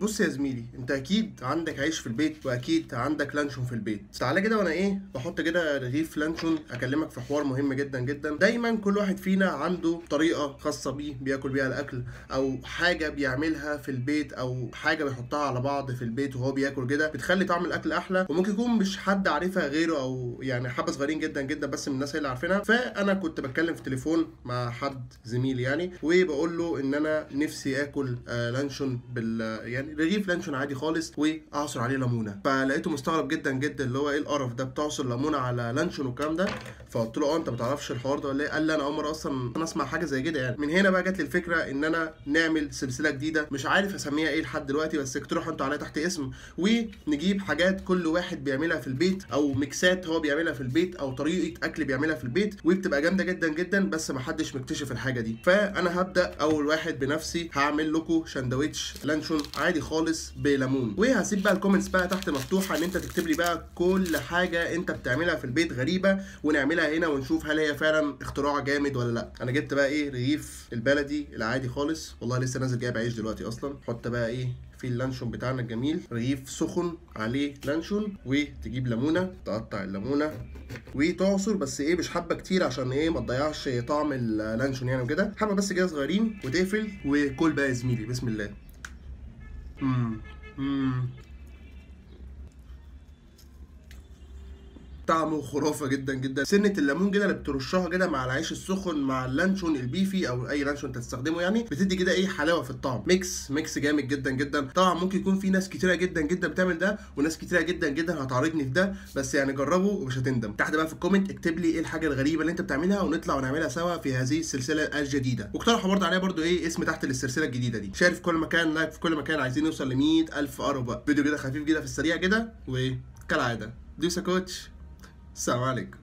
بص يا زميلي انت اكيد عندك عيش في البيت واكيد عندك لانشون في البيت تعالى كده وانا ايه بحط كده رغيف لانشون اكلمك في حوار مهم جدا جدا دايما كل واحد فينا عنده طريقه خاصه بيه بياكل بيها الاكل او حاجه بيعملها في البيت او حاجه بيحطها على بعض في البيت وهو بياكل كده بتخلي طعم الاكل احلى وممكن يكون مش حد عارفها غيره او يعني حبه صغيرين جدا جدا بس من الناس هي اللي عارفينها فانا كنت بتكلم في تليفون مع حد زميلي يعني وبقول له ان انا نفسي اكل آه لانشون بال يعني رغيف لانشون عادي خالص واعصر عليه ليمونه فلقيته مستغرب جدا جدا اللي هو ايه القرف ده بتعصر ليمونه على لانشون والكلام ده فقلت له اه انت ما تعرفش الحوار ده ولا ايه قال لي انا اول مره اصلا انا اسمع حاجه زي كده يعني من هنا بقى جت لي الفكره ان انا نعمل سلسله جديده مش عارف اسميها ايه لحد دلوقتي بس اقترحوا انتوا عليها تحت اسم ونجيب حاجات كل واحد بيعملها في البيت او ميكسات هو بيعملها في البيت او طريقه اكل بيعملها في البيت وبتبقى جامده جدا جدا بس ما حدش مكتشف الحاجه دي فانا هبدا اول واحد بنفسي هعمل لكم شاندوتش لانشون عادي خالص بليمون وهسيب بقى الكومنتس بقى تحت مفتوحه ان انت تكتب لي بقى كل حاجه انت بتعملها في البيت غريبه ونعملها هنا ونشوف هل هي فعلا اختراع جامد ولا لا انا جبت بقى ايه رغيف البلدي العادي خالص والله لسه نازل جايب عيش دلوقتي اصلا حط بقى ايه في اللانشون بتاعنا الجميل رغيف سخن عليه لانشون وتجيب ليمونه تقطع الليمونه وتعصر بس ايه مش حبه كتير عشان ايه ما تضيعش طعم اللانشون يعني وكده حبه بس كده صغيرين وتقفل وكل بقى يا زميلي بسم الله امم امم طعمه خرافه جدا جدا سنه الليمون كده اللي بترشها كده مع العيش السخن مع اللانشون البيفي او اي لانشون انت تستخدمه يعني بتدي كده ايه حلاوه في الطعم ميكس ميكس جامد جدا جدا طبعا ممكن يكون في ناس كتيره جدا جدا بتعمل ده وناس كتيره جدا جدا هتعارضني في ده بس يعني جربه ومش هتندم تحت بقى في الكومنت اكتب لي ايه الحاجه الغريبه اللي انت بتعملها ونطلع ونعملها سوا في هذه السلسله الجديده واقترحوا برضه عليها برضه ايه اسم تحت للسلسله الجديده دي شير في كل مكان لايك في كل مكان عايزين نوصل ل 100000 قرب بقى فيديو كده خفيف كده في السريع كده وكالعاده دوسا كوتش السلام عليكم